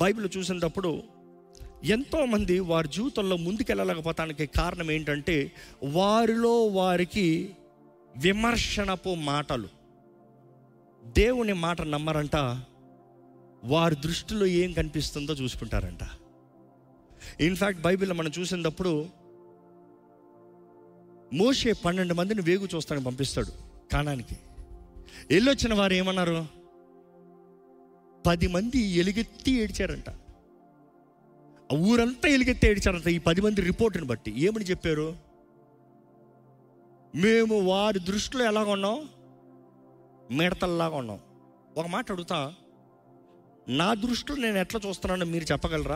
Bible చూసినప్పుడు ఎంతోమంది వారి జీవితంలో ముందుకెళ్ళలేకపోతానికి కారణం ఏంటంటే వారిలో వారికి విమర్శనపు మాటలు దేవుని మాట నమ్మరంట వారి దృష్టిలో ఏం కనిపిస్తుందో చూసుకుంటారంట ఇన్ఫ్యాక్ట్ బైబిల్లో మనం చూసినప్పుడు మోషే పన్నెండు మందిని వేగు చూస్తానికి పంపిస్తాడు కానానికి వెళ్ళొచ్చిన వారు ఏమన్నారు పది మంది ఎలుగెత్తి ఏడ్చారంట ఆ ఊరంతా ఎలుగెత్తి ఏడ్చారంట ఈ పది మంది రిపోర్ట్ని బట్టి ఏమని చెప్పారు మేము వారి దృష్టిలో ఎలాగ ఉన్నాం మిడతల్లాగా ఉన్నాం ఒక మాట అడుగుతా నా దృష్టిలో నేను ఎట్లా చూస్తున్నానో మీరు చెప్పగలరా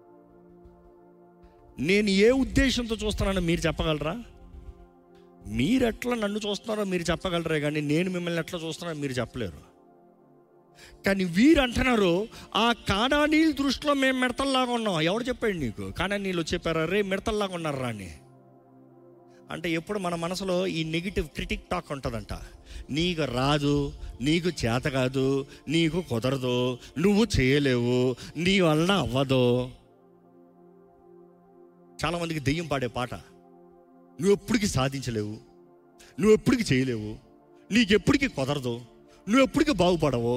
నేను ఏ ఉద్దేశంతో చూస్తున్నానో మీరు చెప్పగలరా మీరు ఎట్లా నన్ను చూస్తున్నారో మీరు చెప్పగలరే కానీ నేను మిమ్మల్ని ఎట్లా చూస్తున్నానో మీరు చెప్పలేరు కానీ వీరు అంటున్నారు ఆ కాడానీళ్ళ దృష్టిలో మేము మిడతల్లాగా ఉన్నాం ఎవడు చెప్పాడు నీకు కాడానీళ్ళు చెప్పారా రే మిడతల్లాగా ఉన్నారా అని అంటే ఎప్పుడు మన మనసులో ఈ నెగిటివ్ క్రిటిక్ టాక్ ఉంటుందంట నీకు రాదు నీకు చేత కాదు నీకు కుదరదు నువ్వు చేయలేవు నీ వలన అవ్వదు చాలామందికి దెయ్యం పాడే పాట నువ్వు ఎప్పటికీ సాధించలేవు నువ్వు ఎప్పటికీ చేయలేవు నీకు ఎప్పటికీ కుదరదు నువ్వు ఎప్పటికీ బాగుపడవు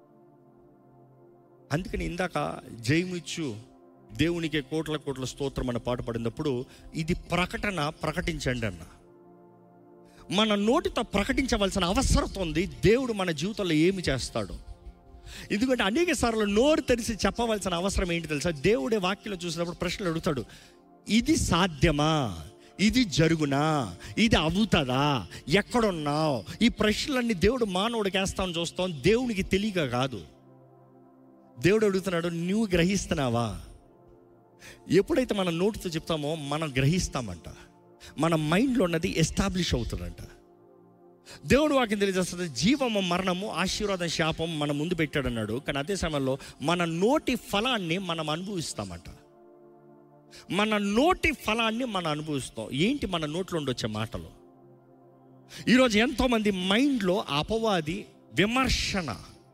అందుకని ఇందాక జయమిచ్చు దేవునికి కోట్ల కోట్ల స్తోత్రం అన్న పాట పడినప్పుడు ఇది ప్రకటన ప్రకటించండి అన్న మన నోటితో ప్రకటించవలసిన అవసరం ఉంది దేవుడు మన జీవితంలో ఏమి చేస్తాడు ఎందుకంటే అనేక సార్లు నోరు తెరిచి చెప్పవలసిన అవసరం ఏంటి తెలుసా దేవుడే వాక్యంలో చూసినప్పుడు ప్రశ్నలు అడుగుతాడు ఇది సాధ్యమా ఇది జరుగునా ఇది అవుతుందా ఎక్కడున్నావు ఈ ప్రశ్నలన్నీ దేవుడు మానవుడికి వేస్తామని చూస్తాం దేవునికి తెలియక కాదు దేవుడు అడుగుతున్నాడు నువ్వు గ్రహిస్తున్నావా ఎప్పుడైతే మనం నోటితో చెప్తామో మనం గ్రహిస్తామంట మన మైండ్లో ఉన్నది ఎస్టాబ్లిష్ అవుతుందంట దేవుడు వాక్యం తెలియజేస్తుంది జీవము మరణము ఆశీర్వాదం శాపం మన ముందు పెట్టాడు అన్నాడు కానీ అదే సమయంలో మన నోటి ఫలాన్ని మనం అనుభవిస్తామంట మన నోటి ఫలాన్ని మనం అనుభవిస్తాం ఏంటి మన నోట్లో ఉండి వచ్చే మాటలు ఈరోజు ఎంతోమంది మైండ్లో అపవాది విమర్శన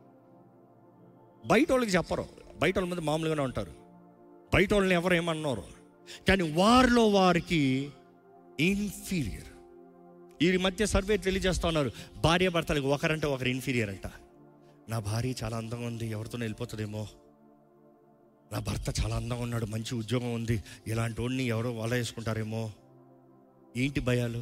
బయట వాళ్ళకి చెప్పరు బయట వాళ్ళ మీద మామూలుగానే ఉంటారు బయట వాళ్ళని ఎవరు ఏమన్నారు కానీ వారిలో వారికి ఇన్ఫీరియర్ ఈ మధ్య సర్వే తెలియజేస్తా ఉన్నారు భార్య భర్తలకు ఒకరంటే ఒకరు ఇన్ఫీరియర్ అంట నా భార్య చాలా అందంగా ఉంది ఎవరితో వెళ్ళిపోతుందేమో నా భర్త చాలా అందంగా ఉన్నాడు మంచి ఉద్యోగం ఉంది ఇలాంటి వాడిని ఎవరో వల వేసుకుంటారేమో ఏంటి భయాలు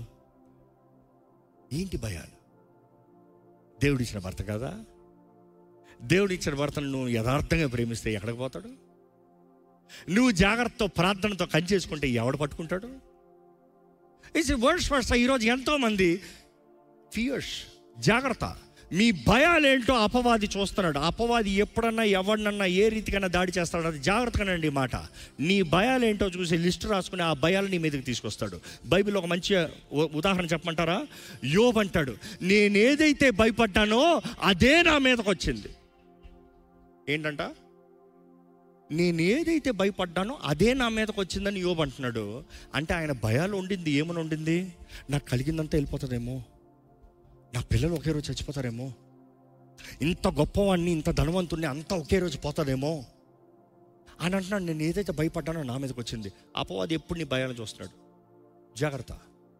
ఏంటి భయాలు దేవుడు ఇచ్చిన భర్త కదా దేవుడు ఇచ్చిన భర్తను నువ్వు యథార్థంగా ప్రేమిస్తే ఎక్కడికి పోతాడు నువ్వు జాగ్రత్తతో ప్రార్థనతో కంచేసుకుంటే ఎవడు పట్టుకుంటాడు ఇట్స్ వర్డ్స్ ఫస్ట్ ఈరోజు ఎంతోమంది ఫియర్స్ జాగ్రత్త మీ భయాలేంటో అపవాది చూస్తున్నాడు అపవాది ఎప్పుడన్నా ఎవరినన్నా ఏ రీతికైనా దాడి చేస్తాడు అది జాగ్రత్తగానండి ఈ మాట నీ భయాలేంటో చూసి లిస్ట్ రాసుకుని ఆ భయాలు నీ మీదకి తీసుకొస్తాడు బైబిల్ ఒక మంచి ఉ- ఉదాహరణ చెప్పమంటారా యోబ్ అంటాడు నేనేదైతే భయపడ్డానో అదే నా మీదకి వచ్చింది ఏంటంట నేను ఏదైతే భయపడ్డానో అదే నా మీదకి వచ్చిందని యోబ్ అంటున్నాడు అంటే ఆయన భయాలు ఉండింది ఏమని ఉండింది నాకు కలిగిందంతా వెళ్ళిపోతుందేమో నా పిల్లలు ఒకే రోజు చచ్చిపోతారేమో ఇంత గొప్పవాడిని ఇంత ధనవంతుడిని అంతా ఒకే రోజు పోతుందేమో అని అంటున్నాడు నేను ఏదైతే భయపడ్డానో నా మీదకి వచ్చింది అపవాది ఎప్పుడు నీ భయాలను చూస్తున్నాడు జాగ్రత్త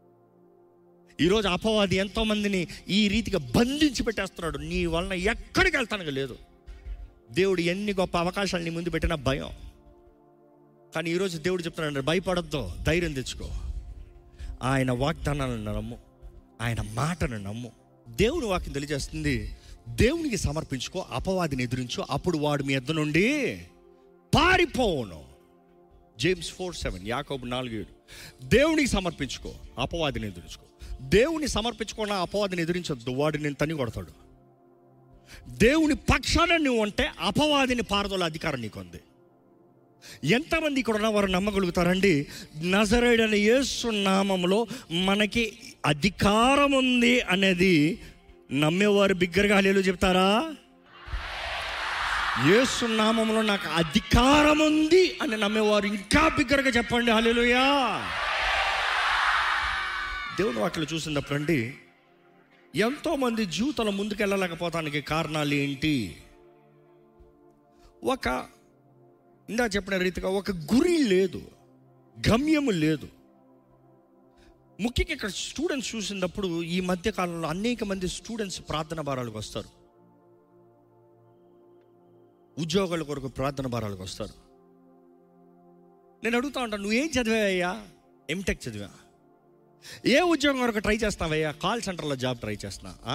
ఈరోజు అపవాది ఎంతోమందిని ఈ రీతిగా బంధించి పెట్టేస్తున్నాడు నీ వలన ఎక్కడికి వెళ్తానికి లేదు దేవుడు ఎన్ని గొప్ప అవకాశాలు నీ ముందు పెట్టినా భయం కానీ ఈరోజు దేవుడు చెప్తున్నాడు భయపడద్దు ధైర్యం తెచ్చుకో ఆయన వాగ్దానాలను నమ్ము ఆయన మాటను నమ్ము దేవుని వాక్యం తెలియజేస్తుంది దేవునికి సమర్పించుకో అపవాదిని ఎదురించు అప్పుడు వాడు మీ ఎద్దు నుండి పారిపోవును జేమ్స్ ఫోర్ సెవెన్ యాకోబు నాలుగు ఏడు దేవునికి సమర్పించుకో అపవాదిని ఎదురించుకో దేవుని సమర్పించుకున్న అపవాదిని ఎదిరించొద్దు వాడు నేను తని కొడతాడు దేవుని పక్షాన నువ్వు ఉంటే అపవాదిని పారదోల అధికారం నీకు ఉంది ఎంతమంది ఇక్కడ ఉన్న వారు నమ్మగలుగుతారండి నజరేడని యేసు నామంలో మనకి అధికారం ఉంది అనేది నమ్మేవారు బిగ్గరగా హలేలు చెప్తారా యేసు నామంలో నాకు అధికారం ఉంది అని నమ్మేవారు ఇంకా బిగ్గరగా చెప్పండి హలేలుయా దేవుని వాటిలో చూసినప్పుడు అండి ఎంతోమంది జీవితంలో ముందుకెళ్ళలేకపోతానికి కారణాలు ఏంటి ఒక ఇందా చెప్పిన రీతిగా ఒక గురి లేదు గమ్యము లేదు ముఖ్యంగా ఇక్కడ స్టూడెంట్స్ చూసినప్పుడు ఈ మధ్య కాలంలో అనేక మంది స్టూడెంట్స్ ప్రార్థన భారాలకు వస్తారు ఉద్యోగాల కొరకు ప్రార్థన భారాలకు వస్తారు నేను అడుగుతా ఉంటాను నువ్వేం చదివావయ్యా ఎంటెక్ చదివా ఏ ఉద్యోగం వరకు ట్రై చేస్తావయ్యా కాల్ సెంటర్లో జాబ్ ట్రై చేస్తున్నా ఆ?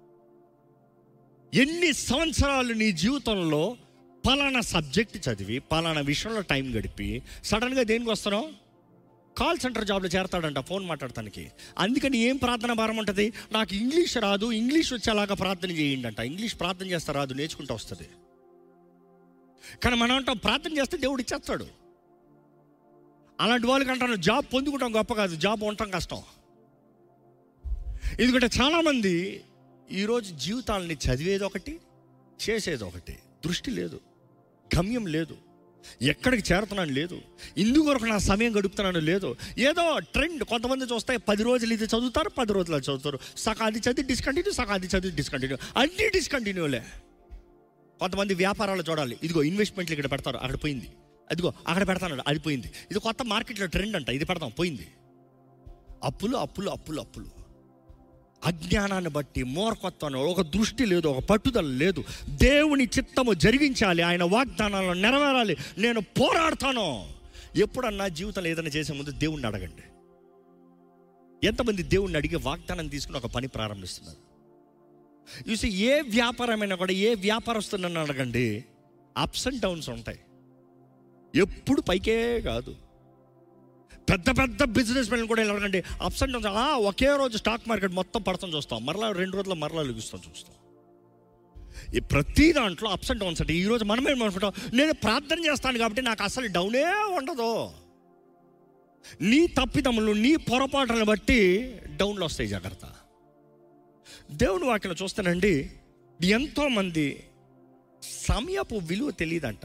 ఎన్ని సంవత్సరాలు నీ జీవితంలో పలానా సబ్జెక్ట్ చదివి పలానా విషయంలో టైం గడిపి సడన్గా దేనికి వస్తున్నావు కాల్ సెంటర్ జాబ్లో చేరతాడంట ఫోన్ మాట్లాడటానికి అందుకని ఏం ప్రార్థన భారం ఉంటుంది నాకు ఇంగ్లీష్ రాదు ఇంగ్లీష్ వచ్చేలాగా ప్రార్థన చేయండి అంట ఇంగ్లీష్ ప్రార్థన చేస్తా రాదు నేర్చుకుంటూ వస్తుంది కానీ మనం అంటాం ప్రార్థన చేస్తే దేవుడు ఇచ్చేస్తాడు అలాంటి వాళ్ళకి అంటాను జాబ్ పొందుకుంటాం గొప్ప కాదు జాబ్ ఉండటం కష్టం ఎందుకంటే చాలామంది ఈరోజు జీవితాలని చదివేది ఒకటి చేసేది ఒకటి దృష్టి లేదు గమ్యం లేదు ఎక్కడికి చేరుతున్నాను లేదు ఇందుకొరకు నా సమయం గడుపుతున్నాను లేదు ఏదో ట్రెండ్ కొంతమంది చూస్తే పది రోజులు ఇది చదువుతారు పది రోజులు అది చదువుతారు సగం అది చదివి డిస్కంటిన్యూ సగం అది చదివి డిస్కంటిన్యూ అన్నీ డిస్కంటిన్యూలే కొంతమంది వ్యాపారాలు చూడాలి ఇదిగో ఇన్వెస్ట్మెంట్లు ఇక్కడ పెడతారు అక్కడ పోయింది అదిగో అక్కడ పెడతాను అది పోయింది ఇది కొత్త మార్కెట్లో ట్రెండ్ అంట ఇది పెడతాం పోయింది అప్పులు అప్పులు అప్పులు అప్పులు అజ్ఞానాన్ని బట్టి మూర్ఖత్వం ఒక దృష్టి లేదు ఒక పట్టుదల లేదు దేవుని చిత్తము జరిగించాలి ఆయన వాగ్దానాలను నెరవేరాలి నేను పోరాడతాను ఎప్పుడన్నా జీవితంలో ఏదైనా చేసే ముందు దేవుణ్ణి అడగండి ఎంతమంది దేవుణ్ణి అడిగి వాగ్దానం తీసుకుని ఒక పని ప్రారంభిస్తున్నారు చూసి ఏ వ్యాపారమైనా కూడా ఏ వ్యాపారస్తున్న అడగండి అప్స్ అండ్ డౌన్స్ ఉంటాయి ఎప్పుడు పైకే కాదు పెద్ద పెద్ద బిజినెస్ మెన్ కూడా ఎలా అడగండి అప్స్ అండ్ డౌన్స్ ఆ, ఒకే రోజు స్టాక్ మార్కెట్ మొత్తం పడతాం చూస్తాం మరలా రెండు రోజుల్లో మరలా లెగుస్తాం చూస్తాం ఈ ప్రతి దాంట్లో అప్స్ అండ్ డౌన్స్ అంటే ఈ రోజు మనమే అనుకుంటాం నేను ప్రార్థన చేస్తాను కాబట్టి నాకు అసలు డౌనే ఉండదు నీ తప్పిదములు నీ పొరపాటులను బట్టి డౌన్లు వస్తాయి జాగ్రత్త దేవుని వాక్యం చూస్తానండి ఎంతోమంది సమయపు విలువ తెలియదంట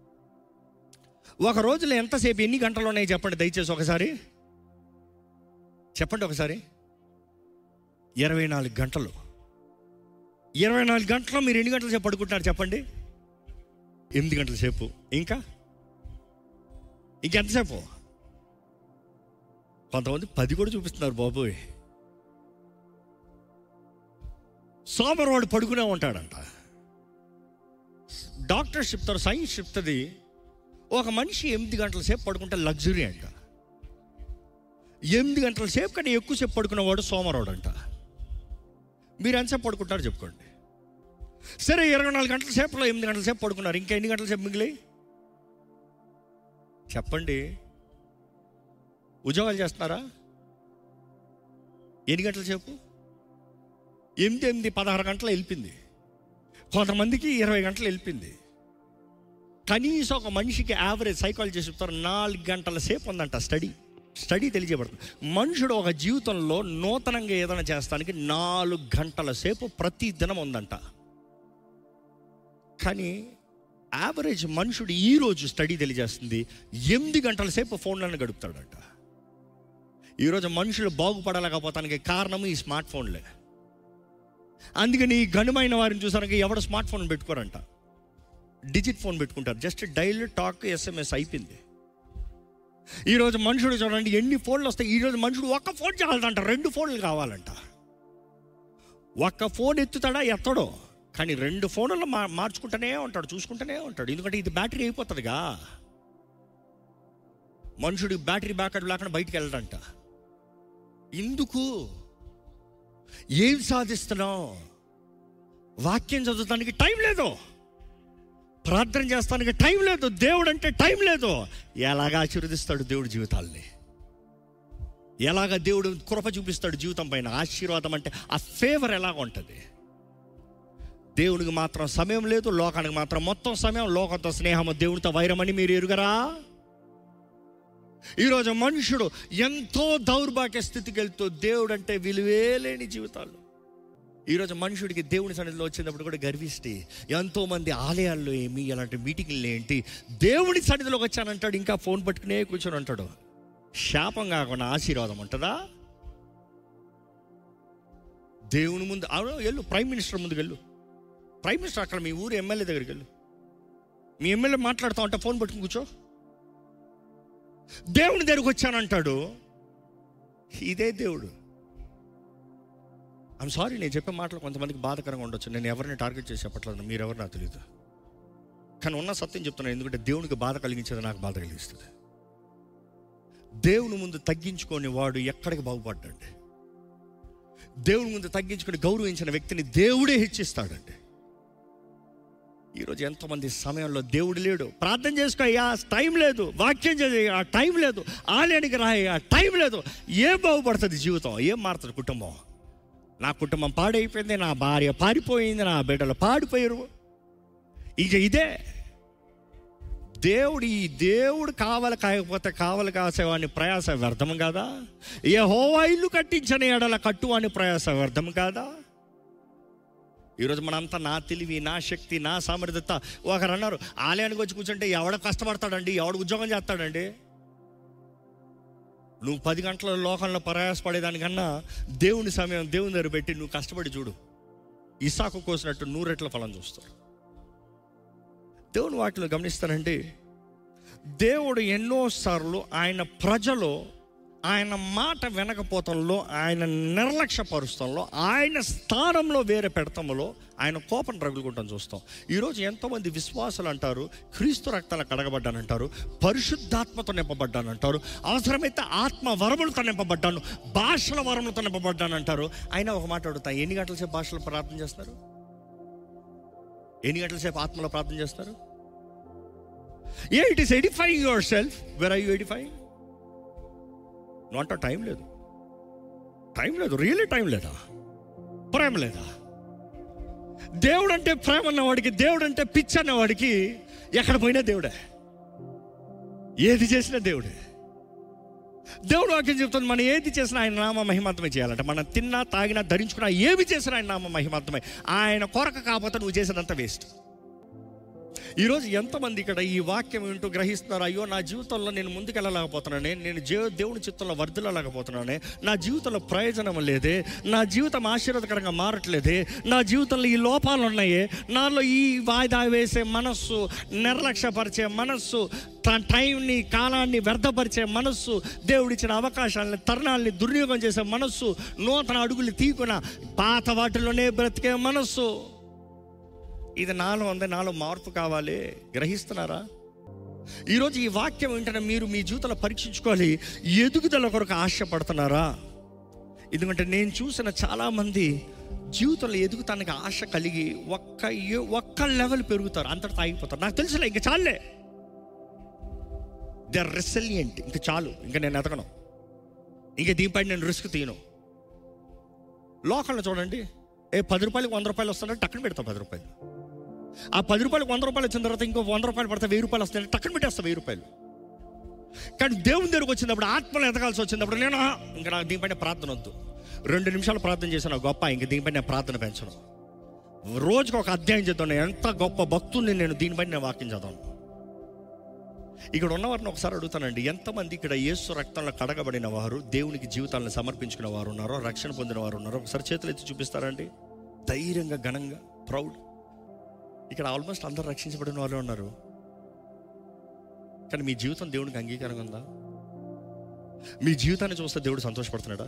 ఒక రోజులో ఎంతసేపు ఎన్ని గంటలు ఉన్నాయి చెప్పండి దయచేసి ఒకసారి చెప్పండి ఒకసారి ఇరవై నాలుగు గంటలు ఇరవై నాలుగు గంటల్లో మీరు ఎన్ని గంటలు సేపు పడుకుంటున్నారు చెప్పండి ఎనిమిది గంటల సేపు ఇంకా ఇంకెంతసేపు కొంతమంది పది కూడా చూపిస్తున్నారు బాబోయ్ సోమవారం పడుకునే ఉంటాడంట డాక్టర్ చెప్తారు సైన్స్ చెప్తుంది ఒక మనిషి ఎనిమిది గంటల సేపు పడుకుంటే లగ్జరీ అంట ఎనిమిది గంటల సేపు కంటే ఎక్కువసేపు పడుకునేవాడు సోమవారం అంట మీరు ఎంతసేపు పడుకుంటారు చెప్పుకోండి సరే ఇరవై నాలుగు గంటల సేపులో ఎనిమిది గంటల సేపు పడుకున్నారు ఇంకా ఎన్ని గంటల సేపు మిగిలి చెప్పండి ఉద్యోగాలు చేస్తున్నారా ఎన్ని గంటల సేపు ఎనిమిది ఎనిమిది పదహారు గంటలు వెళ్ళింది కొంతమందికి ఇరవై గంటలు వెళ్ళింది కనీసం ఒక మనిషికి యావరేజ్ సైకాలజీ చెప్తారు నాలుగు గంటల సేపు ఉందంట స్టడీ స్టడీ తెలియజేయబడుతుంది మనుషుడు ఒక జీవితంలో నూతనంగా ఏదైనా చేస్తానికి నాలుగు గంటల సేపు ప్రతి దినం ఉందంట కానీ యావరేజ్ మనుషుడు ఈరోజు స్టడీ తెలియజేస్తుంది ఎనిమిది గంటల సేపు ఫోన్లను గడుపుతాడంట ఈరోజు మనుషులు బాగుపడలేకపోతానికి కారణము ఈ స్మార్ట్ ఫోన్లే అందుకని ఈ ఘనమైన వారిని చూసానికి ఎవడు స్మార్ట్ ఫోన్ పెట్టుకోరంట డిజిట్ ఫోన్ పెట్టుకుంటారు జస్ట్ డైల్ టాక్ ఎస్ఎంఎస్ అయిపోయింది ఈరోజు మనుషుడు చూడండి ఎన్ని ఫోన్లు వస్తాయి ఈరోజు మనుషుడు ఒక్క ఫోన్ చాలదంట రెండు ఫోన్లు కావాలంట ఒక్క ఫోన్ ఎత్తుతాడా ఎత్తడో కానీ రెండు ఫోన్లు మా మార్చుకుంటూనే ఉంటాడు చూసుకుంటూనే ఉంటాడు ఎందుకంటే ఇది బ్యాటరీ అయిపోతుందిగా మనుషుడు బ్యాటరీ బ్యాకప్ లేకుండా బయటికి వెళ్ళడంట ఎందుకు ఏం సాధిస్తున్నావు వాక్యం చదువుతానికి టైం లేదు ప్రార్థన చేస్తానికి టైం లేదు దేవుడు అంటే టైం లేదు ఎలాగ ఆశీర్వదిస్తాడు దేవుడు జీవితాల్ని ఎలాగ దేవుడు కృప చూపిస్తాడు జీవితం పైన ఆశీర్వాదం అంటే ఆ ఫేవర్ ఎలాగ ఉంటుంది దేవునికి మాత్రం సమయం లేదు లోకానికి మాత్రం మొత్తం సమయం లోకంతో స్నేహము దేవునితో వైరమని మీరు ఎరుగరా ఈరోజు మనుషుడు ఎంతో దౌర్భాగ్య స్థితికి వెళ్తూ దేవుడు అంటే విలువే లేని జీవితాలు ఈరోజు మనుషుడికి దేవుని సన్నిధిలో వచ్చినప్పుడు కూడా గర్విస్తే ఎంతో మంది ఆలయాల్లో ఏమి అలాంటి మీటింగ్లు ఏంటి దేవుని సన్నిధిలోకి వచ్చానంటాడు ఇంకా ఫోన్ పట్టుకునే కూర్చొని ఉంటాడు శాపం కాకుండా ఆశీర్వాదం ఉంటుందా దేవుని ముందు అవును వెళ్ళు ప్రైమ్ మినిస్టర్ ముందుకు వెళ్ళు ప్రైమ్ మినిస్టర్ అక్కడ మీ ఊరు ఎమ్మెల్యే దగ్గరికి వెళ్ళు మీ ఎమ్మెల్యే మాట్లాడుతూ ఉంటే ఫోన్ పట్టుకుని కూర్చో దేవుని దగ్గరికి వచ్చానంటాడు ఇదే దేవుడు ఐమ్ సారీ నేను చెప్పే మాటలు కొంతమందికి బాధకరంగా ఉండొచ్చు నేను ఎవరిని టార్గెట్ చేసి చెప్పట్లేదు మీరెవరు నాకు తెలియదు కానీ ఉన్న సత్యం చెప్తున్నాను ఎందుకంటే దేవునికి బాధ కలిగించేది నాకు బాధ కలిగిస్తుంది దేవుని ముందు తగ్గించుకొని వాడు ఎక్కడికి బాగుపడ్డాడు దేవుని ముందు తగ్గించుకొని గౌరవించిన వ్యక్తిని దేవుడే హెచ్చిస్తాడండి ఈరోజు ఎంతోమంది సమయంలో దేవుడు లేడు ప్రార్థన చేసుకో అయ్యా టైం లేదు వాక్యం చేయ ఆ టైం లేదు ఆలయానికి రాయ ఆ టైం లేదు ఏం బాగుపడుతుంది జీవితం ఏం మారుతుంది కుటుంబం నా కుటుంబం పాడైపోయింది నా భార్య పారిపోయింది నా బిడ్డలు పాడిపోయారు ఇక ఇదే దేవుడు ఈ దేవుడు కావాలి కాయకపోతే కావాలి కాసేవాని ప్రయాస వ్యర్థం కాదా ఏ హోవా ఇల్లు కట్టించని ఎడల కట్టువాని ప్రయాస వ్యర్థం కాదా ఈరోజు మనంతా నా తెలివి నా శక్తి నా సామర్థ్యత ఒకరు అన్నారు ఆలయానికి వచ్చి కూర్చుంటే ఎవడ కష్టపడతాడండి ఎవడు ఉద్యోగం చేస్తాడండి నువ్వు పది గంటల లోకంలో ప్రయాసపడేదానికన్నా దేవుని సమయం దేవుని దగ్గర పెట్టి నువ్వు కష్టపడి చూడు ఇసాకు కోసినట్టు నూరెట్ల ఫలం చూస్తారు దేవుని వాటిలో గమనిస్తానండి దేవుడు ఎన్నోసార్లు ఆయన ప్రజలు ఆయన మాట వినకపోతంలో ఆయన నిర్లక్ష్యపరుస్తంలో ఆయన స్థానంలో వేరే పెడతంలో ఆయన కోపం రగులుకుంటాం చూస్తాం ఈరోజు ఎంతోమంది విశ్వాసులు అంటారు క్రీస్తు రక్తాల కడగబడ్డానంటారు పరిశుద్ధాత్మతో నింపబడ్డానంటారు అవసరమైతే ఆత్మ వరములతో నింపబడ్డాను భాషల వరములతో నింపబడ్డానంటారు అయినా ఒక మాట అడుగుతా ఎన్ని గంటల సేపు భాషలో ప్రార్థన చేస్తారు ఎన్ని గంటల సేపు ఆత్మలో ప్రార్థన చేస్తారు ఏ it is edifying yourself where I you edifying not time లేదు టైం లేదు రియల్లీ టైం లేదా ప్రేమ లేదా దేవుడు అంటే ప్రేమ అన్నవాడికి దేవుడు అంటే పిచ్చి అన్నవాడికి ఎక్కడ పోయినా దేవుడే ఏది చేసినా దేవుడే దేవుడు వాక్యం చెప్తుంది మనం ఏది చేసినా ఆయన నామ మహిమాత్మే చేయాలంట మనం తిన్నా తాగినా ధరించుకున్నా ఏమి చేసినా ఆయన నామ మహిమాత్మే ఆయన కొరక కాకపోతే నువ్వు చేసేదంతా వేస్ట్ ఈరోజు ఎంతమంది ఇక్కడ ఈ వాక్యం వింటూ గ్రహిస్తున్నారు అయ్యో నా జీవితంలో నేను ముందుకెళ్ళలేకపోతున్నానే నేను జే దేవుని చిత్తంలో వర్ధిల్లలేకపోతున్నానే నా జీవితంలో ప్రయోజనం లేదే నా జీవితం ఆశీర్వదకరంగా మారట్లేదే నా జీవితంలో ఈ లోపాలు ఉన్నాయే నాలో ఈ వాయిదా వేసే మనస్సు నిర్లక్ష్యపరిచే మనస్సు తన టైంని కాలాన్ని వ్యర్థపరిచే మనస్సు దేవుడిచ్చిన అవకాశాలని తరుణాలని దుర్వినియోగం చేసే మనస్సు నూతన అడుగులు తీకున పాత వాటిలోనే బ్రతికే మనస్సు ఇది నాలో ఉంది నాలో మార్పు కావాలి గ్రహిస్తున్నారా ఈరోజు ఈ వాక్యం వెంటనే మీరు మీ జీవితంలో పరీక్షించుకోవాలి ఎదుగుదల కొరకు ఆశపడుతున్నారా ఎందుకంటే నేను చూసిన చాలామంది జీవితంలో ఎదుగుతానికి ఆశ కలిగి ఒక్క ఏ- ఒక్క లెవెల్ పెరుగుతారు అంతటితో ఆగిపోతారు నాకు తెలుసులే ఇంకా చాలే దే ఆర్ రెసిలియంట్ ఇంకా చాలు ఇంకా నేను ఎదగను ఇంకా దీనిపై నేను రిస్క్ తీయను లోకల్లో చూడండి ఏ పది రూపాయలకి వంద రూపాయలు వస్తాడంటే టక్కన పెడతాం పది రూపాయలు ఆ పది రూపాయలకు వంద రూపాయలు వచ్చిన తర్వాత ఇంకో వంద రూపాయలు పడితే వెయ్యి రూపాయలు వస్తాయి టక్కన పెట్టేస్తా వెయ్యి రూపాయలు కానీ దేవుని దగ్గరకు వచ్చినప్పుడు ఆత్మలు ఎదగాల్సి వచ్చినప్పుడు నేను "ఆ, ఇంకా నాకు దీనిపైన ప్రార్థన వద్దు రెండు నిమిషాలు ప్రార్థన చేశాను గొప్ప ఇంక దీనిపైన నేను ప్రార్థన పెంచను రోజుకు ఒక అధ్యాయం చేద్దాను ఎంత గొప్ప భక్తుల్ని నేను దీనిపైన నేను వాక్యం చదవను ఇక్కడ ఉన్నవారిని ఒకసారి అడుగుతానండి ఎంతమంది ఇక్కడ యేసు రక్తంలో కడగబడిన వారు దేవునికి జీవితాలను సమర్పించుకున్న వారు ఉన్నారో రక్షణ పొందిన వారు ఉన్నారో ఒకసారి చేతులు ఎత్తి చూపిస్తారండి ధైర్యంగా ఘనంగా ప్రౌడ్ ఇక్కడ ఆల్మోస్ట్ అందరు రక్షించబడిన వాళ్ళు ఉన్నారు కానీ మీ జీవితం దేవునికి అంగీకారంగా ఉందా మీ జీవితాన్ని చూస్తే దేవుడు సంతోషపడుతున్నాడా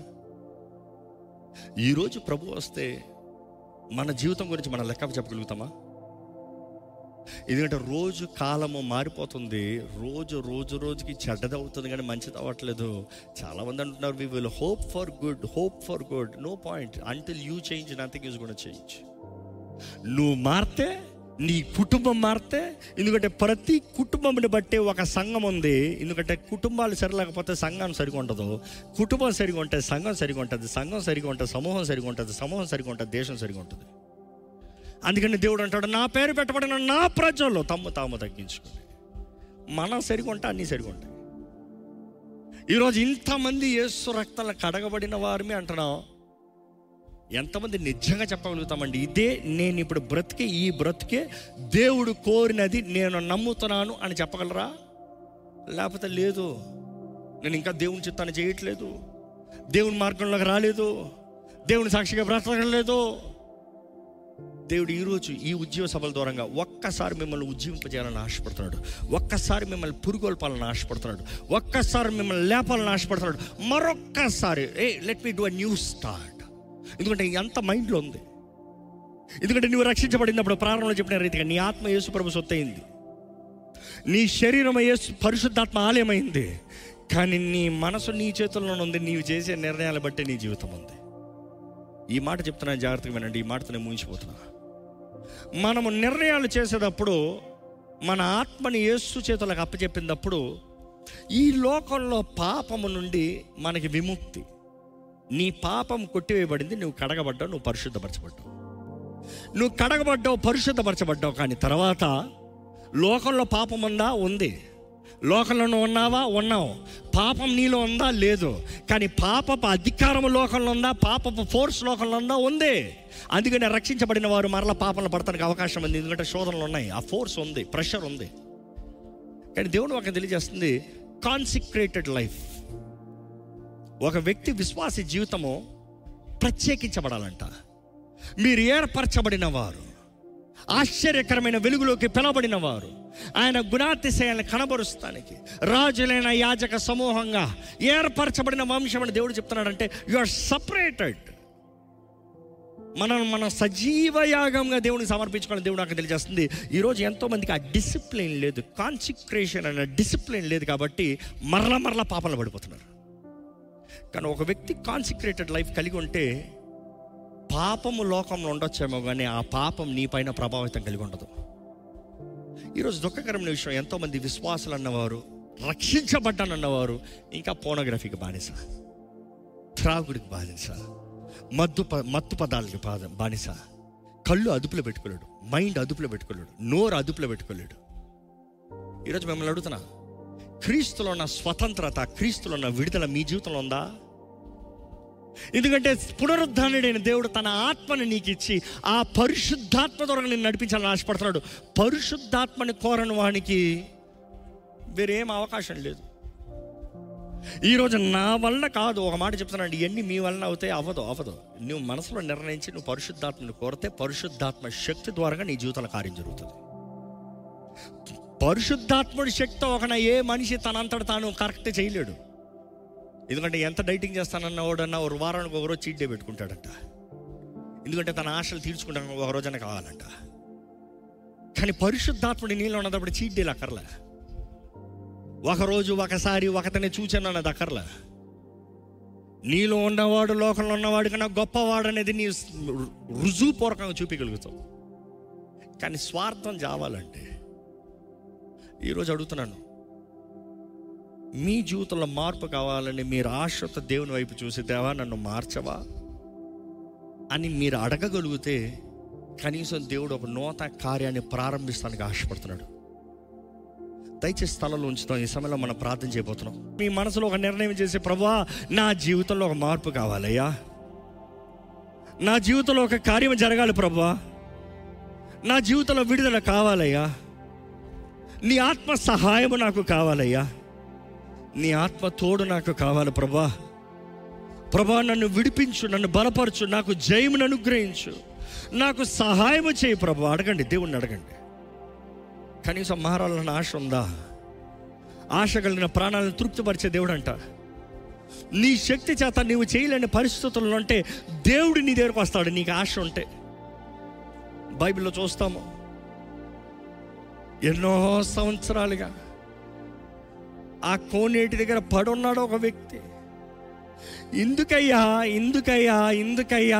ఈరోజు ప్రభు వస్తే మన జీవితం గురించి మన లెక్క చెప్పగలుగుతామా ఎందుకంటే రోజు కాలము మారిపోతుంది రోజు రోజు రోజుకి చెడ్డది అవుతుంది కానీ మంచిది అవ్వట్లేదు చాలా మంది అంటున్నారు we will hope for good hope for good no point until you change nothing is gonna change నువ్వు మారితే నీ కుటుంబం మారితే ఎందుకంటే ప్రతి కుటుంబంని బట్టే ఒక సంఘం ఉంది ఎందుకంటే కుటుంబాలు సరిలేకపోతే సంఘం సరిగా ఉండదు కుటుంబం సరిగా ఉంటే సంఘం సరిగా ఉంటుంది సంఘం సరిగా ఉంటే సమూహం సరిగా ఉంటుంది సమూహం సరిగా ఉంటుంది దేశం సరిగా ఉంటుంది అందుకని దేవుడు అంటాడు నా పేరు పెట్టబడిన నా ప్రజల్లో తమ్ము తాము తగ్గించుకుని మనం సరిగా ఉంటే అన్నీ సరిగా ఉంటాయి ఈరోజు ఇంతమంది యేసు రక్తాల కడగబడిన వారిని అంటున్నాం ఎంతమంది నిజంగా చెప్పగలుగుతామండి ఇదే నేను ఇప్పుడు బ్రతికే ఈ బ్రతికే దేవుడు కోరినది నేను నమ్ముతున్నాను అని చెప్పగలరా లేకపోతే లేదు నేను ఇంకా దేవుని చిత్తాన్ని చేయట్లేదు దేవుని మార్గంలోకి రాలేదు దేవుని సాక్షిగా బ్రతకలేదు దేవుడు ఈరోజు ఈ ఉద్యోగ సభల దూరంగా ఒక్కసారి మిమ్మల్ని ఉజ్జీవింపజేయాలని ఆశపడుతున్నాడు ఒక్కసారి మిమ్మల్ని పురుగొల్పాలని ఆశపడుతున్నాడు ఒక్కసారి మిమ్మల్ని లేపాలని ఆశపడుతున్నాడు మరొక్కసారి ఏ let me do a new start ఎందుకంటే ఎంత మైండ్లో ఉంది ఎందుకంటే నువ్వు రక్షించబడినప్పుడు ప్రారంభంలో చెప్పిన రీతిగా నీ ఆత్మ యేసు ప్రభు సొత్తయింది నీ శరీరం యేసు పరిశుద్ధాత్మ ఆలయమైంది కానీ నీ మనసు నీ చేతుల్లో ఉంది నీవు చేసే నిర్ణయాలు బట్టి నీ జీవితం ఉంది ఈ మాట చెప్తున్నాను జాగ్రత్తగా వినండి ఈ మాటతో నేను ముగించిపోతున్నా మనము నిర్ణయాలు చేసేటప్పుడు మన ఆత్మని యేసు చేతులకు అప్పచెప్పినప్పుడు ఈ లోకంలో పాపము నుండి మనకి విముక్తి నీ పాపం కొట్టివేయబడింది నువ్వు కడగబడ్డావు నువ్వు పరిశుద్ధపరచబడ్డావు నువ్వు కడగబడ్డావు పరిశుద్ధపరచబడ్డావు కానీ తర్వాత లోకంలో పాపం ఉందా ఉంది లోకంలో నువ్వు ఉన్నావా ఉన్నావు పాపం నీలో ఉందా లేదు కానీ పాపపు అధికారం లోకంలో ఉందా పాపపు ఫోర్స్ లోకంలో ఉందా ఉంది అందుకని రక్షించబడిన వారు మరలా పాపంలో పడటానికి అవకాశం ఉంది ఎందుకంటే శోధనలు ఉన్నాయి ఆ ఫోర్స్ ఉంది ప్రెషర్ ఉంది కానీ దేవుడు ఒక తెలియజేస్తుంది కాన్సిక్రేటెడ్ లైఫ్ ఒక వ్యక్తి విశ్వాస జీవితము ప్రత్యేకించబడాలంట మీరు ఏర్పరచబడిన వారు ఆశ్చర్యకరమైన వెలుగులోకి పిలవబడిన వారు ఆయన గుణాతిశయాన్ని కనబరుస్తానికి రాజులైన యాజక సమూహంగా ఏర్పరచబడిన వంశం అని దేవుడు చెప్తున్నాడంటే యు ఆర్ సపరేటెడ్ మనం మన సజీవ యాగంగా దేవునికి సమర్పించుకోవాలని దేవుడు నాకు తెలియజేస్తుంది ఈరోజు ఎంతో మందికి ఆ డిసిప్లిన్ లేదు కాన్సిక్రేషన్ అనే డిసిప్లిన్ లేదు కాబట్టి మరల మరల పాపంలో పడిపోతున్నారు కానీ ఒక వ్యక్తి కాన్సిక్రేటెడ్ లైఫ్ కలిగి ఉంటే పాపము లోకంలో ఉండొచ్చేమో కానీ ఆ పాపం నీ పైన ప్రభావితం కలిగి ఉండదు ఈరోజు దుఃఖకరమైన విషయం ఎంతోమంది విశ్వాసులు అన్నవారు రక్షించబడ్డానన్నవారు ఇంకా పోనోగ్రఫీకి బానిస త్రాగుడికి బానిస మద్దు ప మత్తు పదాలకి బాధ బానిస కళ్ళు అదుపులో పెట్టుకోలేడు మైండ్ అదుపులో పెట్టుకోలేడు నోరు అదుపులో పెట్టుకోలేడు ఈరోజు మిమ్మల్ని అడుగుతున్నా క్రీస్తులో ఉన్న స్వతంత్రత క్రీస్తులో ఉన్న విడుదల మీ జీవితంలో ఉందా ఎందుకంటే పునరుద్ధానుడైన దేవుడు తన ఆత్మని నీకు ఇచ్చి ఆ పరిశుద్ధాత్మ ద్వారా నేను నడిపించాలని ఆశపడుతున్నాడు పరిశుద్ధాత్మని కోరని వానికి వేరేం అవకాశం లేదు ఈరోజు నా వల్ల కాదు ఒక మాట చెప్తున్నాను ఇవన్నీ మీ వలన అవుతాయి అవ్వదు అవ్వదు నువ్వు మనసులో నిర్ణయించి నువ్వు పరిశుద్ధాత్మని కోరితే పరిశుద్ధాత్మ శక్తి ద్వారా నీ జీవితంలో కార్యం జరుగుతుంది పరిశుద్ధాత్ముడి శక్తితో ఒకన ఏ మనిషి తనంతట తాను కరెక్ట్ చేయలేడు ఎందుకంటే ఎంత డైటింగ్ చేస్తానన్న వాడన్నా ఒక వారానికి ఒక రోజు చీట్ డే పెట్టుకుంటాడంట ఎందుకంటే తన ఆశలు తీర్చుకుంటాను ఒక రోజైనా కావాలంట కానీ పరిశుద్ధాత్ముడి నీళ్ళు ఉన్నప్పుడు చీట్ డేలు అక్కర్లే ఒకరోజు ఒకసారి ఒకతనే చూచాను అన్నది అక్కర్లే నీలో ఉన్నవాడు లోకంలో ఉన్నవాడు కన్నా గొప్పవాడు అనేది నీ రుజువుపూర్వకంగా చూపించగలుగుతావు కానీ స్వార్థం చావాలంటే ఈరోజు అడుగుతున్నాను మీ జీవితంలో మార్పు కావాలని మీరు ఆశతో దేవుని వైపు చూసి దేవా నన్ను మార్చవా అని మీరు అడగగలిగితే కనీసం దేవుడు ఒక నూతన కార్యాన్ని ప్రారంభిస్తానికి ఆశపడుతున్నాడు దయచేసి స్థలంలో ఉంచుతాం ఈ సమయంలో మనం ప్రార్థన చేయబోతున్నాం మీ మనసులో ఒక నిర్ణయం చేసి ప్రభా నా జీవితంలో ఒక మార్పు కావాలయ్యా నా జీవితంలో ఒక కార్యం జరగాలి ప్రభా నా జీవితంలో విడుదల కావాలయ్యా నీ ఆత్మ సహాయము నాకు కావాలయ్యా నీ ఆత్మ తోడు నాకు కావాలి ప్రభా ప్రభా నన్ను విడిపించు నన్ను బలపరచు నాకు జయమును అనుగ్రహించు నాకు సహాయము చేయి ప్రభా అడగండి దేవుణ్ణి అడగండి కనీసం మారాలన్న ఆశ ఉందా ఆశ కలిగిన ప్రాణాలను తృప్తిపరిచే దేవుడు అంట నీ శక్తి చేత నీవు చేయలేని పరిస్థితుల్లో ఉంటే దేవుడు నీ దగ్గరకు వస్తాడు నీకు ఆశ ఉంటే బైబిల్లో చూస్తాము ఎన్నో సంవత్సరాలుగా ఆ కోనేటి దగ్గర పడున్నాడు ఒక వ్యక్తి ఎందుకయ్యా ఎందుకయ్యా ఎందుకయ్యా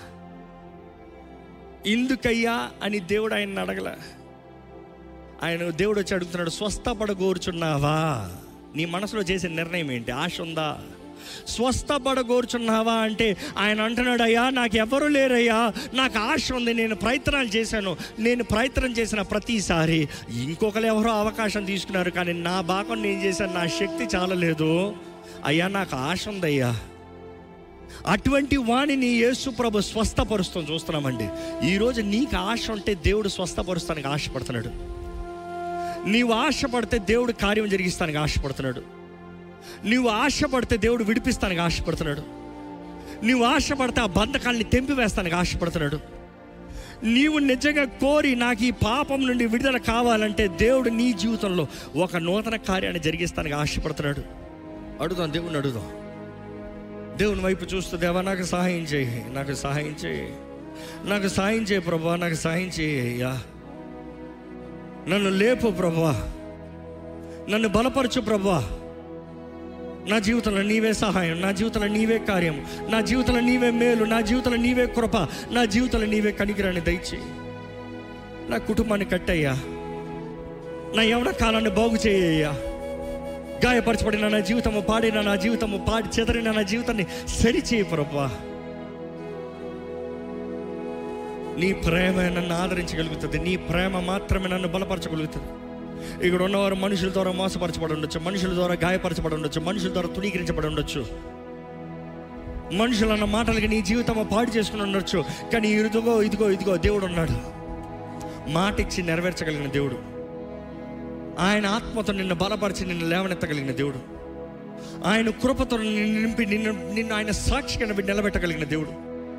ఎందుకయ్యా అని దేవుడు ఆయన అడగల ఆయన దేవుడు వచ్చి అడుగుతున్నాడు స్వస్థపడగోరుచున్నావా నీ మనసులో చేసే నిర్ణయం ఏంటి ఆశ ఉందా స్వస్థపడగోరుచున్నావా అంటే ఆయన అంటున్నాడు అయ్యా నాకు ఎవరు లేరయ్యా నాకు ఆశ ఉంది నేను ప్రయత్నాలు చేశాను నేను ప్రయత్నం చేసిన ప్రతిసారి ఇంకొకరు ఎవరో అవకాశం తీసుకున్నారు కానీ నా భాగం నేను చేశాను నా శక్తి చాలలేదు అయ్యా నాకు ఆశ ఉందయ్యా అటువంటి వాణిని యేసు ప్రభు స్వస్థపరుస్తాం చూస్తున్నామండి ఈరోజు నీకు ఆశ ఉంటే దేవుడు స్వస్థపరుస్తానికి ఆశపడుతున్నాడు నీవు ఆశపడితే దేవుడు కార్యం జరిగిస్తానికి ఆశపడుతున్నాడు నీవు ఆశపడితే దేవుడు విడిపిస్తానికి ఆశపడుతున్నాడు నీవు ఆశపడితే ఆ బంధకాల్ని తెంపివేస్తానికి ఆశపడుతున్నాడు నీవు నిజంగా కోరి నాకు ఈ పాపం నుండి విడుదల కావాలంటే దేవుడు నీ జీవితంలో ఒక నూతన కార్యాన్ని జరిగిస్తానికి ఆశపడుతున్నాడు అడుగుదాం దేవుని అడుగుదాం దేవుని వైపు చూస్తూ దేవా నాకు సహాయం చేయి నాకు సహాయం చేయి నాకు సహాయం చేయి ప్రభా నాకు సహాయం చేయి అయ్యా నన్ను లేపు ప్రభా నన్ను బలపరచు ప్రభా నా జీవితంలో నీవే సహాయం నా జీవితంలో నీవే కార్యం నా జీవితంలో నీవే మేలు నా జీవితంలో నీవే కృప నా జీవితంలో నీవే కనికిరాన్ని దయచేయి నా కుటుంబాన్ని కట్టయ్యా నా యవన కాలాన్ని బాగు చేయ్యా గాయపరచబడిన నా జీవితము పాడిన నా జీవితము పాడి చెదరిన నా జీవితాన్ని సరిచేయి ప్రభా నీ ప్రేమ నన్ను ఆదరించగలుగుతుంది నీ ప్రేమ మాత్రమే నన్ను బలపరచగలుగుతుంది ఇక్కడ ఉన్నవారు మనుషుల ద్వారా మోసపరచబడి ఉండొచ్చు మనుషుల ద్వారా గాయపరచబడి ఉండొచ్చు మనుషుల ద్వారా తుణీకరించబడి ఉండొచ్చు మనుషులు అన్న మాటలకి నీ జీవితం పాడు చేసుకుని ఉండొచ్చు కానీ ఇదిగో ఇదిగో ఇదిగో దేవుడు ఉన్నాడు మాట ఇచ్చి నెరవేర్చగలిగిన దేవుడు ఆయన ఆత్మతో నిన్ను బలపరిచి నిన్ను లేవనెత్తగలిగిన దేవుడు ఆయన కృపతో నిన్ను నింపి నిన్ను నిన్ను ఆయన సాక్షిగా నిలబెట్టగలిగిన దేవుడు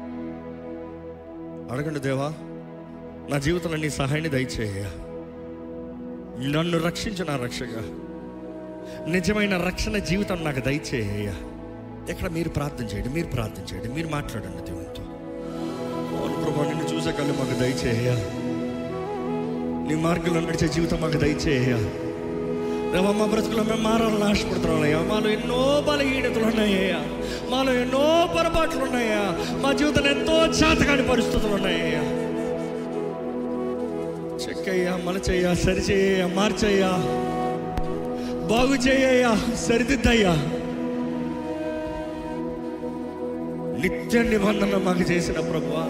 అడగండి దేవా నా జీవితంలో నీ సహాయాన్ని దయచేయ నన్ను రక్షించు నా రక్షగా నిజమైన రక్షణ జీవితం నాకు దయచేయ ఇక్కడ మీరు ప్రార్థన చేయండి మీరు ప్రార్థన చేయండి మీరు మాట్లాడండి దేవునితో అవును ప్రభా నిన్ను చూసే కళ్ళు మాకు దయచేయ నీ మార్గంలో నడిచే జీవితం మాకు దయచేయ దేవా మా బ్రతుకులో మేము మారాలని ఆశపడుతున్నాం అయ్యా మాలో ఎన్నో బలహీనతలు ఉన్నాయ్యా మాలో ఎన్నో పొరపాట్లు ఉన్నాయా మా జీవితంలో ఎంతో చేతకాని పరిస్థితులు ఉన్నాయ్యా చెక్కయ్యా మలచయ్యా సరిచేయ్యా మార్చయ్యా బాగు చేయ్యా సరిదిద్దయ్యా నిత్య నిబంధన మాకు చేసిన ప్రభువా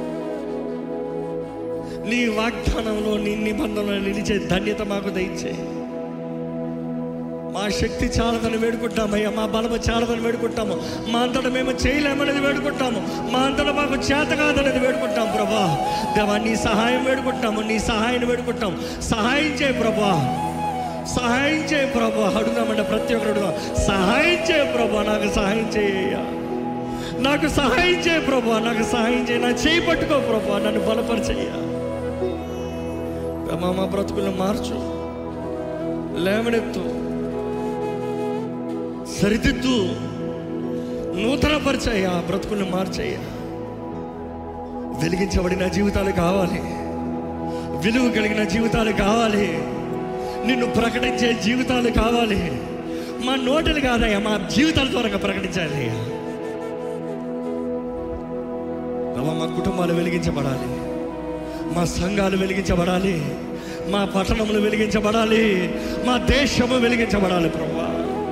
నీ వాగ్దానంలో నీ నిబంధనలో నిలిచే ధన్యత మాకు దయచేయి మా శక్తి చాలదని వేడుకుంటామయ్యా మా బలము చాలదని వేడుకుంటాము మా అంతటా మేము చేయలేమనేది వేడుకుంటాము మా అంతటా మాకు చేత కాదనేది వేడుకుంటాం ప్రభా దేవా నీ సహాయం వేడుకుంటాము నీ సహాయం వేడుకుంటాం సహాయం చేయి ప్రభా సహాయం చేయి ప్రభా అడుగుదామంటే ప్రతి ఒక్కరు అడుగుదాం సహాయం చేయి ప్రభా నాకు సహాయం చేయ నాకు సహాయం చేయి ప్రభా నాకు సహాయం చేయి నా చేయి పట్టుకో ప్రభా నన్ను బలపరిచయ్యా ప్రభా మా బ్రతుకులను మార్చు లేవనెత్తు సరిదిద్దు నూతన పరిచయ బ్రతుకుని మార్చయ్యా వెలిగించబడిన జీవితాలు కావాలి విలువ కలిగిన జీవితాలు కావాలి నిన్ను ప్రకటించే జీవితాలు కావాలి మా నోటలు కాదయ్యా మా జీవితాల ద్వారా ప్రకటించాలి అయ్యా ప్రభా, మా కుటుంబాలు వెలిగించబడాలి మా సంఘాలు వెలిగించబడాలి మా పట్టణములు వెలిగించబడాలి మా దేశము వెలిగించబడాలి ప్రభా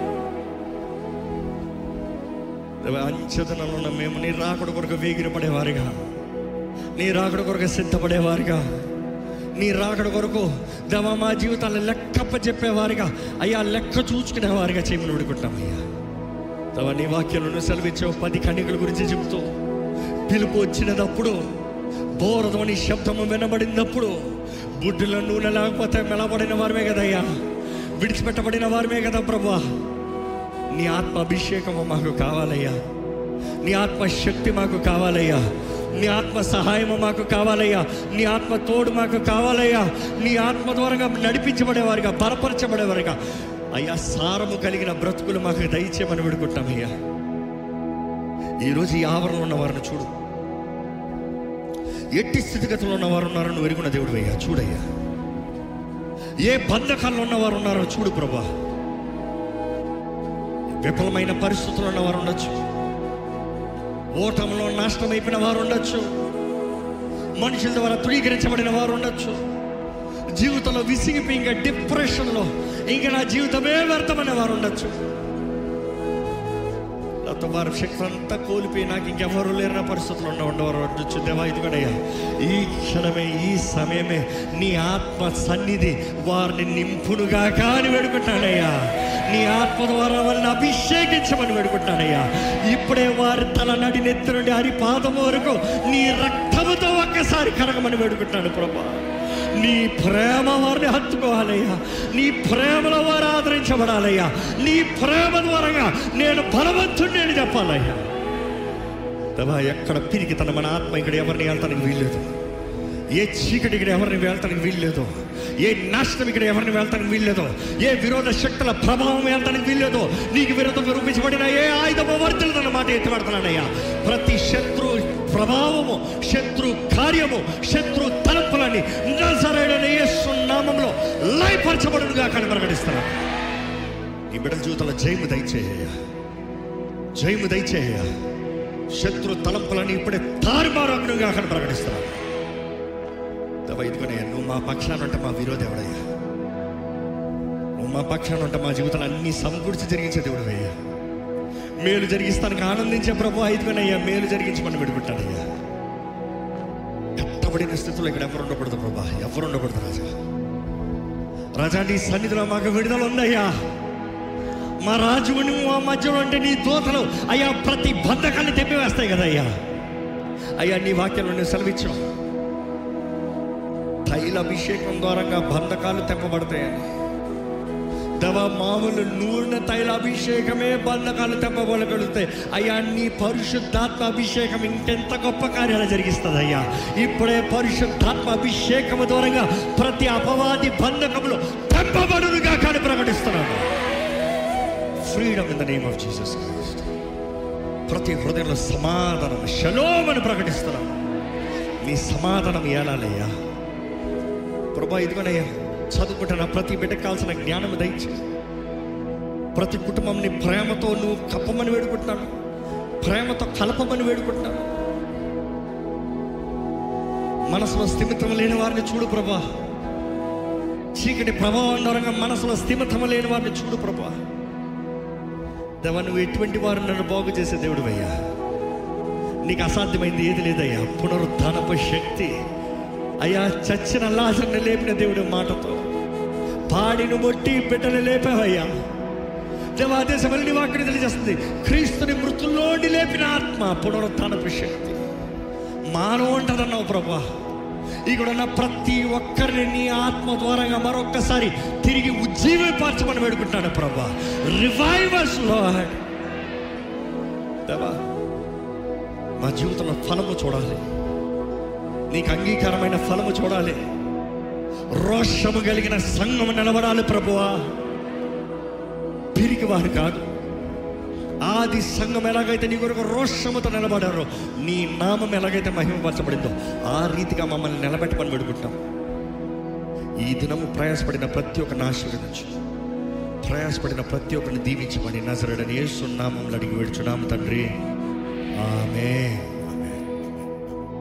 అంచెతనంలో ఉన్న మేము నీ రాకడ కొరకు వేగిర పడేవారిగా నీ రాకడ కొరకు సిద్ధపడేవారిగా నీ రాకడ కొరకు దేవా మా జీవితాన్ని లెక్కప్ప చెప్పేవారిగా అయ్యా లెక్క చూసుకునేవారిగా చేయమని వేడుకుంటామయ్యా దేవా నీ వాక్యాలను సెలవిచ్చావు పది కణికల గురించి చెబుతూ పిలుపు వచ్చినప్పుడు బోరదమని శబ్దము వినబడినప్పుడు బుడ్డులో నూనె లేకపోతే మెలబడిన వారమే కదయ్యా విడిచిపెట్టబడిన వారమే కదా ప్రభా నీ ఆత్మ అభిషేకము మాకు కావాలయ్యా నీ ఆత్మ శక్తి మాకు కావాలయ్యా నీ ఆత్మ సహాయము మాకు కావాలయ్యా నీ ఆత్మ తోడు మాకు కావాలయ్యా నీ ఆత్మ ద్వారా నడిపించబడేవారుగా బలపరచబడేవారుగా అయ్యా సారము కలిగిన బ్రతుకులు మాకు దయచేయమని విడుకుంటామయ్యా ఈరోజు ఈ ఆవరణలో ఉన్న వారిని చూడు ఎట్టి స్థితిగతుల్లో ఉన్న వారు ఉన్నారో నువ్వు ఎరుగున్న దేవుడు అయ్యా చూడయ్యా ఏ బంధకాల్లో ఉన్నవారు ఉన్నారో చూడు ప్రభా విఫలమైన పరిస్థితులు ఉన్న వారు ఉండొచ్చు ఓటంలో నాశనమైపోయిన వారు ఉండొచ్చు మనుషుల ద్వారా తృణీకరించబడిన వారు ఉండొచ్చు జీవితంలో విసిగిపోయి ఇంకా డిప్రెషన్లో ఇంకా నా జీవితమే వ్యర్థమైన వారు ఉండొచ్చు లేకపోతే వారి శక్తి అంతా కోల్పోయి నాకు ఇంకెవరు లేరన్న పరిస్థితులు ఉన్న ఉండవారు ఉండొచ్చు దేవా ఇది కూడా అయ్యా. ఈ క్షణమే ఈ సమయమే నీ ఆత్మ సన్నిధి వారిని నింపునుగా కాని వేడుకుంటానయ్యా నీ ఆత్మ ద్వారా వారిని అభిషేకించమని వేడుకుంటానయ్యా ఇప్పుడే వారి తల నడి నెత్తి నుండి హరి పాదం వరకు నీ రక్తముతో ఒక్కసారి కడగమని వేడుకుంటాను ప్రభా నీ ప్రేమ వారిని హత్తుకోవాలయ్యా నీ ప్రేమలో వారు ఆదరించబడాలయ్యా నీ ప్రేమ ద్వారా నేను బలవంతుడిని అని చెప్పాలయ్యా దేవా ఎక్కడ పిరికి తన మన ఆత్మ ఇక్కడ ఎవరిని వెళ్తానికి వీల్లేదు ఏ చీకటి ఇక్కడ ఎవరిని వెళ్తానికి వీల్లేదు ఏ నాశనం ఇక్కడ ఎవరిని వెళ్తానికి వీల్లేదు ఏ విరోధ శక్తుల ప్రభావం వెళ్తానికి వీల్లేదు నీకు విరోధంగా రూపించబడిన ఏ ఆయుధము వర్తిల్లదన్న మాట ఎత్తిపడతానయ్యా ప్రతి శత్రు ప్రభావము శత్రు కార్యము శత్రు తలంపులని నజరేడని యేసు నామంలో లయపరచబడునుగా కానీ ప్రకటిస్తాను ఈ బిడ్డల జీవితంలో జయము దయచేయ జయము దయచేయ శత్రు తలంపులని ఇప్పుడే తారుమారుగా అక్కడ ప్రకటిస్తున్నాను దవ ఇదిగోనయ్యా నువ్వు మా పక్షాన ఉంటే మా విరోధి ఎవడయ్యా నువ్వు మా పక్షాన ఉంటే మా జీవితంలో అన్ని సమకూర్చి జరిగించే దేవుడు అయ్యా మేలు జరిగిస్తానికి ఆనందించే ప్రభు ఇదిగోనయ్యా మేలు జరిగించమని విడిపెట్టాడయ్యా కట్టబడిన స్థితిలో ఇక్కడ ఎవరు ఉండకూడదు ప్రభా ఎవరు ఉండకూడదు రాజా రాజా నీ సన్నిధిలో మాకు విడుదల ఉందయ్యా మా రాజు నువ్వు మా మధ్యలో అంటే నీ దోతలు అయ్యా ప్రతి బంధకాన్ని తెప్పివేస్తాయి కదా అయ్యా అయ్యా నీ వాక్యంలో నువ్వు సెలవిచ్చావు తైల అభిషేకం ద్వారంగా బంధకాలు తెప్పబడతాయని దవ మామూలు నూనె తైల అభిషేకమే బంధకాలు తెప్పబడగలుగుతాయి అయ్యా నీ పరిశుద్ధాత్మ అభిషేకం ఇంకెంత గొప్ప కార్యాలు జరిగిస్తుంది అయ్యా ఇప్పుడే పరిశుద్ధాత్మ అభిషేకము ద్వారంగా ప్రతి అపవాది బంధకములు తెప్పబడునుగా కానీ ప్రకటిస్తున్నాను freedom in the name of Jesus Christ ప్రతి హృదయంలో సమాధానం షలోమ్ అని ప్రకటిస్తున్నాం నీ సమాధానం ఏలాలయ్యా ప్రభా ఇదిగోనయ్యా చదువుకుంటున్న ప్రతి బిడ్డకు కావాల్సిన జ్ఞానం దయచి ప్రతి కుటుంబంని ప్రేమతో నువ్వు కప్పమని వేడుకుంటున్నాను ప్రేమతో కలపమని వేడుకుంటున్నాను మనసులో స్థిమితం లేని వారిని చూడు ప్రభా చీకటి ప్రభావం దూరంగా మనసులో స్థిమితం లేని వారిని చూడు ప్రభా దేవా నువ్వు ఎటువంటి వారు నన్ను బాగు చేసే దేవుడు అయ్యా నీకు అసాధ్యమైంది ఏది లేదయ్యా పునరుద్ధానపు శక్తి అయ్యా చచ్చిన లాజర్ని లేపిన దేవుడు మాటతో పాడిను మొట్టి బిడ్డలు లేపావయ్యా దేవా అదే సమయంలో నీ వాక్యం తెలియజేస్తుంది క్రీస్తుని మృతుల్లోండి లేపిన ఆత్మ పునరుద్ధానపు శక్తి మానవ ఉంటుందన్నావు ప్రభా ఇక్కడ ఉన్న ప్రతి ఒక్కరిని నీ ఆత్మ ద్వారంగా మరొక్కసారి తిరిగి ఉజ్జీవపరచమని వేడుకుంటాడు ప్రభా రివైవర్స్ లార్డ్ దేవా మా జీవితంలో ఫలము చూడాలి నీకు అంగీకారమైన ఫలము చూడాలి రోషము కలిగిన సంఘం నిలబడాలి ప్రభువా పిరికి వారు కాదు ఆది సంఘం ఎలాగైతే నీ కొరకు రోషముతో నిలబడారో నీ నామం ఎలాగైతే మహిమపరచబడిందో ఆ రీతిగా మమ్మల్ని నిలబెట్టమని పెడుకుంటాం ఈ దినము ప్రయాసపడిన ప్రతి ఒక్కరిని ఆశీర్వదించు ప్రయాసపడిన ప్రతి ఒక్కరిని దీవించమని నజరడని ఏ సున్నామంలో అడిగి వేడుచున్నాము తండ్రి ఆమె